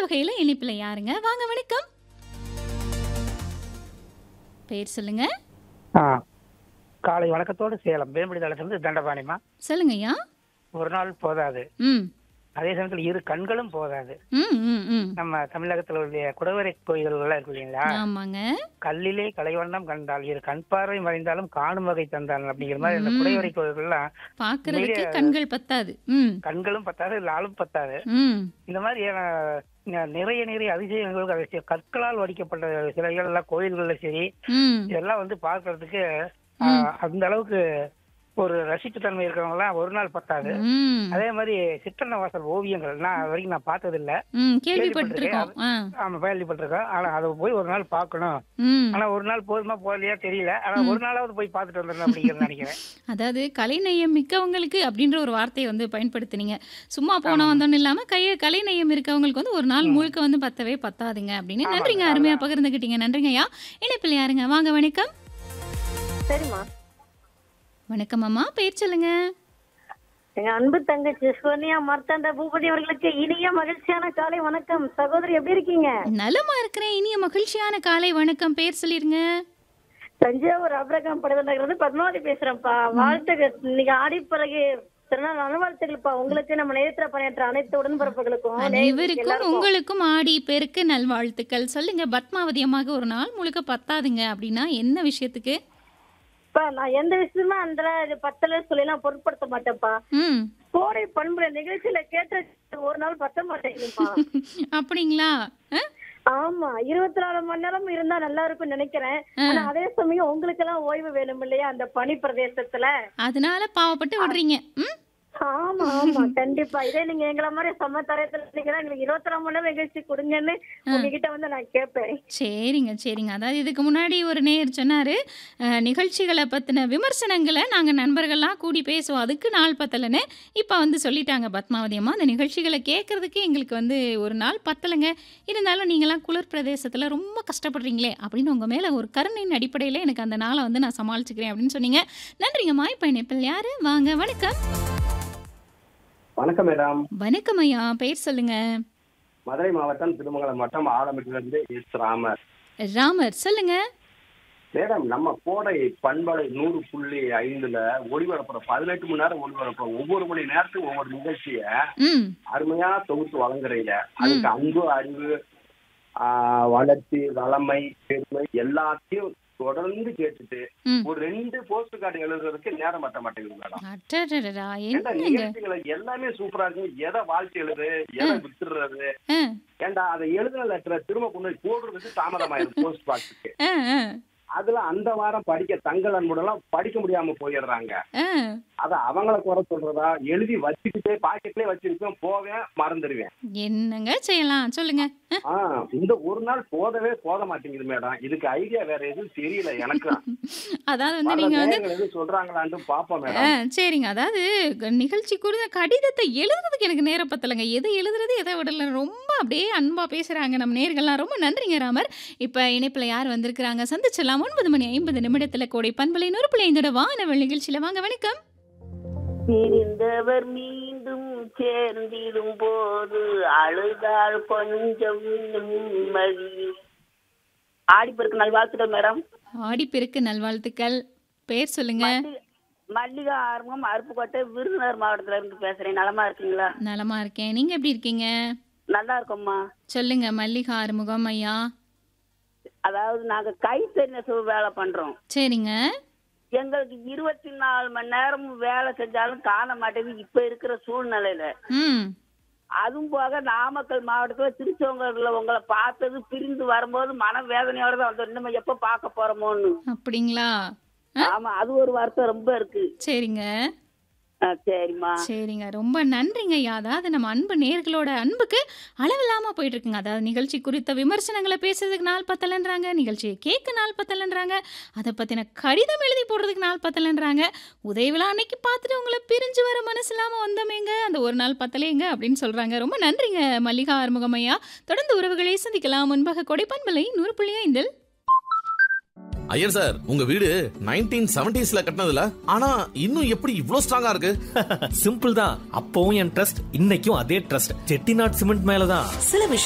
வகையில இனிப்புல யாருங்க வாங்க வணக்கம் பேர் சொல்லுங்க ஆ காலை வணக்கத்தோடு சேலம் வேம்படி தளத்திலிருந்து தண்டபாணிமா சொல்லுங்க ஐயா ஒரு நாள் போதாது ம் அதே சமயத்தில் இரு கண்களும் போதாது ம் ம் ம் நம்ம தமிழகத்தில் உள்ள குடவரை கோயில்கள் எல்லாம் இருக்கு இல்லைங்களா ஆமாங்க கல்லிலே கலைவண்ணம் கண்டால் இரு கண் பார்வை மறைந்தாலும் காணும் வகை தந்தால் அப்படிங்கிற மாதிரி இந்த குடைவரை கோயில்கள்லாம் பாக்குறதுக்கு உண்மையிலே- கண்கள் பத்தாது ம் கண்களும் பத்தாது லாலும் பத்தாது ம் இந்த மாதிரியான ந- நிறைய நிறைய அதிசயங்களுக்கு அதிசயம் கற்களால் வடிக்கப்பட்ட சிலைகள் எல்லாம் கோயில்கள்ல சரி ம் இதெல்லாம் வந்து பார்க்கிறதுக்கு ஆ, அந்த அளவுக்கு ஒரு ரசிப்பு தன்மை இருக்கிறவங்க எல்லாம் ஒரு நாள் பத்தாது ம் அதே மாதிரி சிற்றன்ன வாசல் ஓவியங்கள் நான் அது வரைக்கும் நான் பார்த்தது இல்ல ம் கேள்விப்பட்டிருக்கோம் ஆ ஆமா கேள்விப்பட்டிருக்கேன் ஆனா அதை போய் ஒரு நாள் பார்க்கணும் ம் ஆனா ஒரு நாள் போதுமா போகலையா தெரியல ஆனா ஒரு நாளாவது போய் பார்த்துட்டு வந்துடணும் அப்படிங்கிறது நினைக்கிறேன் அதாவது கலைநயம் மிக்கவங்களுக்கு அப்படின்ற ஒரு வார்த்தையை வந்து பயன்படுத்துனீங்க சும்மா போன வந்தோன்னு இல்லாம கைய கலைநயம் இருக்கவங்களுக்கு வந்து ஒரு நாள் முழுக்க வந்து பத்தவே பத்தாதுங்க அப்படின்னு ஆமாங்க, நன்றிங்க அருமையா பகிர்ந்துக்கிட்டீங்க நன்றிங்க ஐயா இணைப்பில் யாருங்க வாங்க வணக்கம் சரிம்மா வணக்கம் அம்மா பேர் சொல்லுங்க எங்க அன்பு தங்கச்சி சோனியா மார்த்தாண்ட பூபதி அவர்களுக்கு இனிய மகிழ்ச்சியான காலை வணக்கம் சகோதரி எப்படி இருக்கீங்க நலமா இருக்கிறேன் இனிய மகிழ்ச்சியான காலை வணக்கம் பேர் சொல்லிருங்க தஞ்சாவூர் அப்ரகாம் படுதல் பத்மாவதி பேசுறேன்ப்பா வாழ்த்துக்கள் இன்னைக்கு ஆடி பிறகு திருநாள் நல்வாழ்த்துக்கள்ப்பா உங்களுக்கு நம்ம நேரத்துல பணியாற்ற அனைத்து உடன்பிறப்புகளுக்கும் அனைவருக்கும் உங்களுக்கும் ஆடி பெருக்கு நல்வாழ்த்துக்கள் சொல்லுங்க பத்மாவதி அம்மாவுக்கு ஒரு நாள் முழுக்க பத்தாதுங்க அப்படின்னா என்ன விஷயத்துக்கு அப்பா, நான் எந்த விஷயமா அந்த இது பத்தல சொல்லி நான் பொருட்படுத்த மாட்டேன்ப்பா ம் கோடை பண்புல நிகழ்ச்சியில கேட்ட ஒரு நாள் பத்த மாட்டேங்குதுப்பா அப்படிங்களா அஹ்? ஆமா இருபத்தி நாலு மணி நேரம் இருந்தா நல்லா இருக்கும்னு நினைக்கிறேன் ஆனா அதே சமயம் உங்களுக்கு எல்லாம் ஓய்வு வேணும் இல்லையா அந்த பனி பிரதேசத்துல அதனால பாவப்பட்டு விடுறீங்க ம் ஆமா ஆமா கண்டிப்பா இதே நீங்க எங்களை மாதிரி சம தரத்துல இருந்தீங்கன்னா எங்களுக்கு இருபத்தி நாலு மணி நேரம் நிகழ்ச்சி கொடுங்கன்னு உங்ககிட்ட வந்து நான் கேட்பேன் சரிங்க சரிங்க அதாவது இதுக்கு முன்னாடி ஒரு நேர் சொன்னார் நிகழ்ச்சிகளை பற்றின விமர்சனங்களை நாங்கள் நண்பர்கள்லாம் கூடி பேசுவோம் அதுக்கு நாள் பத்தலைன்னு இப்போ வந்து சொல்லிட்டாங்க பத்மாவதி அம்மா அந்த நிகழ்ச்சிகளை கேட்குறதுக்கு எங்களுக்கு வந்து ஒரு நாள் பத்தலைங்க இருந்தாலும் நீங்களாம் குளிர் பிரதேசத்தில் ரொம்ப கஷ்டப்படுறீங்களே அப்படின்னு உங்கள் மேலே ஒரு கருணையின் அடிப்படையில் எனக்கு அந்த நாளை வந்து நான் சமாளிச்சுக்கிறேன் அப்படின்னு சொன்னீங்க நன்றிங்கம்மா இப்போ இணைப்பில் யார் வாங்க வணக்கம் வணக்கம் மேடம் வணக்கம் ஐயா பெயர் சொல்லுங்கள் மதுரை மாவட்டம் திருமங்கலம் வட்டம் ஆலமட்டிலிருந்து எஸ் ராமர் ராமர் சொல்லுங்கள் மேடம் நம்ம கோடை பண்பலை நூறு புள்ளி ஐந்துல ஒளிபரப்புற பதினெட்டு மணி நேரம் ஒளிபரப்புற ஒவ்வொரு மணி நேரத்துக்கு ஒவ்வொரு நிகழ்ச்சிய ம் அருமையா தொகுத்து வழங்குறீங்க அதுக்கு அன்பு அறிவு ஆஹ், வளர்ச்சி வளமை பெருமை எல்லாத்தையும் தொடர்ந்து கேட்டுட்டு ம் ஒரு ரெண்டு போஸ்ட் கார்டு எழுதுறதுக்கு நேரம் பத்த மாட்டேங்குது மேடம் அடடடடா ஏன்டா என்னங்க நிகழ்ச்சிகளை எல்லாமே சூப்பரா இருக்கு எதை வாழ்க்கை எழுது எதை வித்துடுறது ஆ ஏன்டா அதை எழுதின லெட்டரை திரும்ப கொண்டு போய் போடுறதுக்கு தாமதமாயிரும் போஸ்ட் பாக்ஸுக்கு ஆ ஆ அதுல அந்த வாரம் படிக்க தங்கள் அன்புடெல்லாம் படிக்க முடியாம போயிடுறாங்க ஆ அத அவங்கள குறை சொல்றதா எழுதி வச்சுக்கிட்டே பாக்கெட்லயே வச்சிருப்பேன் போவேன் மறந்துடுவேன் என்னங்க செய்யலாம் சொல்லுங்க ஆ, ஆஹ் இந்த ஒரு நாள் போதவே போத மாட்டேங்குது மேடம் இதுக்கு ஐடியா வேற எதுவும் தெரியல எனக்கு அதாவது வந்து வர நீங்க வந்து நேயர்கள் எதுவும் சொல்றாங்களான்னு பாப்போம் ஆ, மேடம் சரிங்க அதாவது க- நிகழ்ச்சி குறித்த கடிதத்தை எழுதுறதுக்கு எனக்கு நேரம் பத்தலைங்க எதை எழுதுறது எதை விடல ரொம்ப அப்படியே அன்பா பேசுறாங்க நம்ம நேர்கள்லாம் ரொம்ப நன்றிங்க ராமர் இப்ப இணைப்புல யார் வந்திருக்கிறாங்க சந்திச்சிடலாம் ஒன்பது மணி ஐம்பது நிமிடத்துல கோடை பண்பலை நூறு ஐந்தோட வானவல் நிகழ்ச்சியில வாங்க வணக்கம் பிரிந்தவர் மீண்டும் சேர்ந்திடும் போது அழுதால் கொஞ்சம் நிம்மதி ஆடிப்பெருக்கு நல்வாழ்த்துக்கள் மேடம் ஆடிப்பெருக்கு நல்வாழ்த்துக்கள் பேர் சொல்லுங்க மல்லி- மல்லிகா ஆரம்பம் அருப்புக்கோட்டை விருதுநகர் மாவட்டத்துல இருந்து பேசுறேன் நலமா இருக்கீங்களா நலமா இருக்கேன் நீங்க எப்படி இருக்கீங்க நல்லா இருக்கோம்மா சொல்லுங்க மல்லிகா ஆறுமுகம் ஐயா அதாவது நாங்க கைத்தறி நெசவு வேலை பண்றோம் சரிங்க எங்களுக்கு இருபத்தி நாலு மணி நேரம் வேலை செஞ்சாலும் காண மாட்டேங்குது இப்ப இருக்கிற சூழ்நிலையில ம் அதுவும் போக நாமக்கல் மாவட்டத்துல திருச்செங்கோடுல உங்களை பார்த்தது பிரிந்து வரும்போது மன வேதனையோட தான் வந்தோம் இன்னும் எப்ப பார்க்க போறோமோன்னு அப்படிங்களா ஆமா அது ஒரு வருத்தம் ரொம்ப இருக்கு சரிங்க ஆ, சரிம்மா சரிங்க ரொம்ப நன்றிங்க ஐயா அதாவது நம்ம அன்பு நேர்களோட அன்புக்கு அளவில்லாம போயிட்டு இருக்குங்க அதாவது நிகழ்ச்சி குறித்த விமர்சனங்களை பேசுறதுக்கு நாள் பத்தலன்றாங்க நிகழ்ச்சியை கேட்க நாள் பத்தலன்றாங்க அதை பத்தின கடிதம் எழுதி போடுறதுக்கு நாள் பத்தலன்றாங்க உதவி விழா அன்னைக்கு பார்த்துட்டு உங்களை பிரிஞ்சு வர மனசு இல்லாம வந்தமேங்க அந்த ஒரு நாள் பத்தலேங்க அப்படின்னு சொல்றாங்க ரொம்ப நன்றிங்க மல்லிகா ஆறுமுகம் ஐயா தொடர்ந்து உறவுகளை சந்திக்கலாம் முன்பாக கொடைப்பண்பலை நூறு புள்ளி ஐந்தில் ஐயர் சார் உங்க வீடு நைன்டீன் செவன்டிஸ்ல கட்டினதுல ஆனா இன்னும் எப்படி இவ்ளோ ஸ்ட்ராங்கா இருக்கு சிம்பிள் தான் அப்பவும் என் ட்ரஸ்ட் இன்னைக்கும் அதே ட்ரஸ்ட் செட்டிநாட் சிமெண்ட் மேலதான் சில விஷயம்